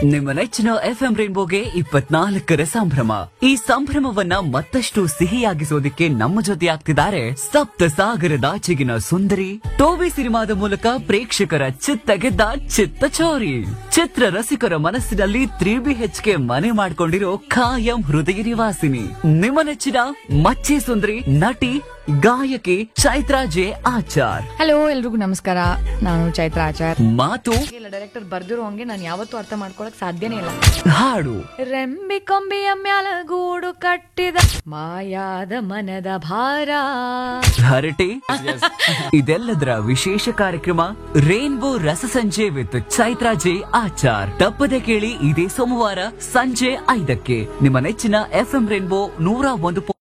ನಿಮ್ಮ ನೆಚ್ಚಿನ ಎಫ್ಎಂ ರೈನ್ಬೋಗೆ ಇಪ್ಪತ್ನಾಲ್ಕರ ಸಂಭ್ರಮ ಈ ಸಂಭ್ರಮವನ್ನ ಮತ್ತಷ್ಟು ಸಿಹಿಯಾಗಿಸೋದಿಕ್ಕೆ ನಮ್ಮ ಜೊತೆ ಆಗ್ತಿದ್ದಾರೆ ಸಪ್ತ ಸಾಗರದಾಚೆಗಿನ ಸುಂದರಿ ಟೋವಿ ಸಿನಿಮಾದ ಮೂಲಕ ಪ್ರೇಕ್ಷಕರ ಚಿತ್ತ ಗೆದ್ದ ಚಿತ್ತ ಚೋರಿ ಚಿತ್ರ ರಸಿಕರ ಮನಸ್ಸಿನಲ್ಲಿ ತ್ರೀ ಬಿ ಗೆ ಮನೆ ಮಾಡ್ಕೊಂಡಿರೋ ಖಾಯಂ ಹೃದಯ ನಿವಾಸಿನಿ ನಿಮ್ಮ ನೆಚ್ಚಿನ ಮಚ್ಚಿ ಸುಂದರಿ ನಟಿ ಗಾಯಕಿ ಚೈತ್ರಾ ಜೆ ಆಚಾರ್ ಹಲೋ ಎಲ್ರಿಗೂ ನಮಸ್ಕಾರ ನಾನು ಚೈತ್ರ ಆಚಾರ್ ಮಾತು ಇಲ್ಲ ಡೈರೆಕ್ಟರ್ ಬರ್ದಿರೋ ಹಂಗೆ ನಾನು ಯಾವತ್ತೂ ಅರ್ಥ ಮಾಡ್ಕೊಳಕ್ ಸಾಧ್ಯನೇ ಇಲ್ಲ ಹಾಡು ರೆಂಬಿ ಕೊಂಬಿಯ ಮ್ಯಾಲ ಗೂಡು ಕಟ್ಟಿದ ಮಾಯಾದ ಮನದ ಭಾರ ಹರಟೆ ಇದೆಲ್ಲದರ ವಿಶೇಷ ಕಾರ್ಯಕ್ರಮ rainbow Rasasanje with Chaitra J Achar ತಪ್ಪದೆ ಕೇಳಿ ಇದೇ ಸೋಮವಾರ ಸಂಜೆ ಐದಕ್ಕೆ ನಿಮ್ಮ ನೆಚ್ಚಿನ ಎಫ್ಎಂ ರೇನ್ಬೋ ನೂರ ಒಂದು